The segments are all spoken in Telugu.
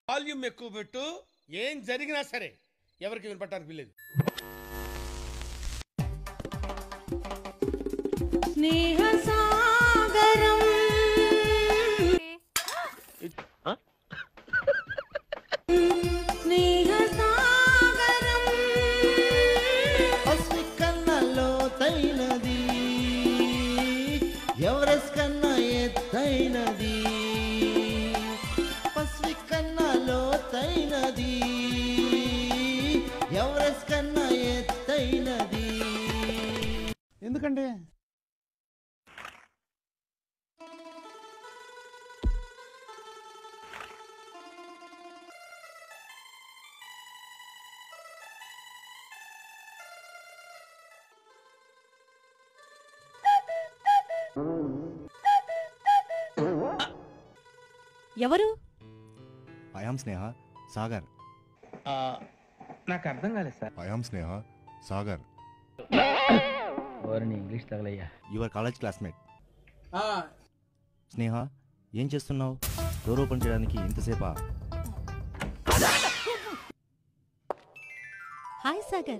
వాల్యూమ్ ఎక్కువ పెట్టు ఏం జరిగినా సరే ఎవరికి వినపడటానికి వీల్లేదు స్నేహ సాగరం స్నేహ సాగరం పసిఫిక్ కన్నా లోతైనది ఎవరెస్ట్ కన్నా ఎత్తైనది పసిఫిక్ కన్నా లోతైనది ఎవరెస్ట్ కన్నా ఎత్తైనది ఎందుకండి ఎవరు ఐఆమ్ స్నేహ సాగర్ నాకు అర్థం కాలేదు సార్ ఐఆమ్ స్నేహ సాగర్ ఓరని ఇంగ్లీష్ తగలయ్యా యువర్ కాలేజ్ క్లాస్మేట్ స్నేహ ఏం చేస్తున్నావు డోర్ ఓపెన్ చేయడానికి ఇంతసేపా హాయ్ సాగర్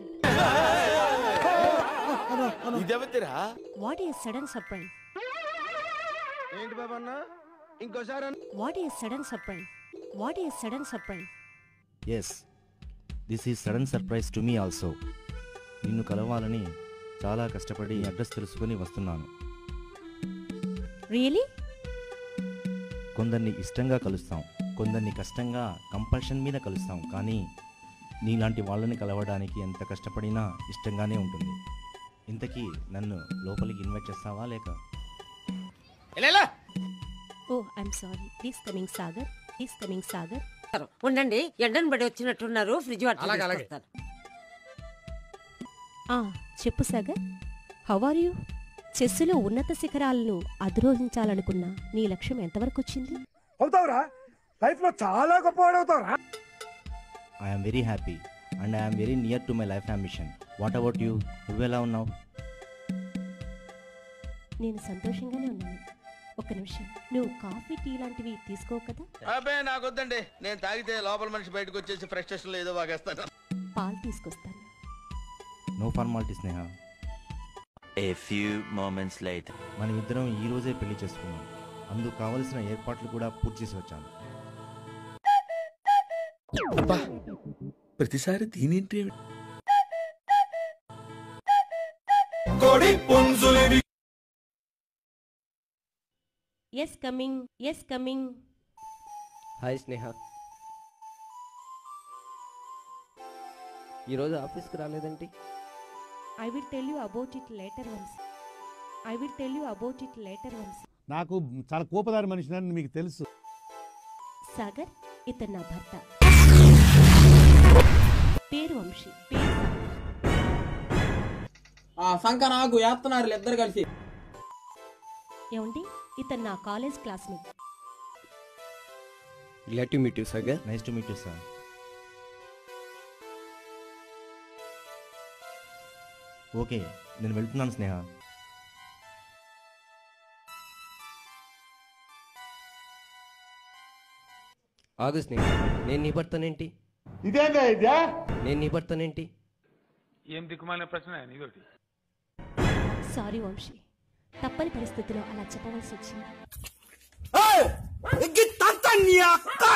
ఇదెవతిరా వాట్ ఈస్ సడన్ సర్ప్రైజ్ ఏంటి బాబన్న ఇంకోసారి what is sudden surprise what is sudden surprise yes this is sudden surprise to me also నిన్ను కలవాలని చాలా కష్టపడి అడ్రస్ తెలుసుకొని వస్తున్నాను రియలీ కొందరిని ఇష్టంగా కలుస్తాం కొందరిని కష్టంగా కంపల్షన్ మీద కలుస్తాం కానీ నీలాంటి వాళ్ళని కలవడానికి ఎంత కష్టపడినా ఇష్టంగానే ఉంటుంది ఇంతకీ నన్ను లోపలికి ఇన్వైట్ చేస్తావా లేక ఎలా oh I'm sorry please coming Sagar please coming Sagar ఉండండి ఎండను పడి వచ్చినట్టున్నారు ఫ్రిడ్జ్ వాటర్ అలాగే, అలాగే. తీసుకొస్తాను. ఆ చెప్పు సాగర్ హౌ ఆర్ యూ చెస్సులో ఉన్నత శిఖరాలను అధిరోహించాలనుకున్న నీ లక్ష్యం ఎంతవరకు వచ్చింది అవుతావురా లైఫ్ లో చాలా గొప్పవాడు అవుతావురా I'm very happy and I'm very near to my life ambition what about you నువ్వెలా ఉన్నావు నేను సంతోషంగానే ఉన్నాను ఒక్క నిమిషం నువ్వు కాఫీ టీ లాంటివి తీసుకోవు కదా అబ్బే నాకొద్దండి నేను తాగితే లోపల మనిషి బయటకు వచ్చేసి ఫ్రస్ట్రేషన్ లో ఏదో వాగేస్తాను పాలు తీసుకొస్తాను no formality Sneha A few moments later. మన ఇద్దరం ఈ రోజే పెళ్లి చేసుకున్నాం అందుకు కావలసిన ఏర్పాట్లు కూడా పూర్తి చేసి వచ్చాను ప్రతిసారి దీనింటి yes coming yes coming hi Sneha ఈరోజు ఆఫీస్కి రాలేదండి I will tell you about it later once I will tell you about it later once నాకు చాలా కోపదారి మనిషిని మీకు తెలుసు సాగర్ ఇతను నా భర్త పేరు వంశీ పేరు సాగర్. ఆ సంక నాకు వేస్తున్నారు ఇద్దరు కలిసి ఏమండి ఇతను నా college classmate glad to meet you Sagar nice to meet you sir okay నేను వెళ్తున్నాను స్నేహ ఆగు స్నేహ నేను నీ భర్తనేంటి ఇదేందా ఇదే నేను నీ భర్తనేంటి సారీ వంశీ తప్పని పరిస్థితిలో అలా చెప్పవలసి వచ్చింది ఎగ్గి తంత నీ అక్క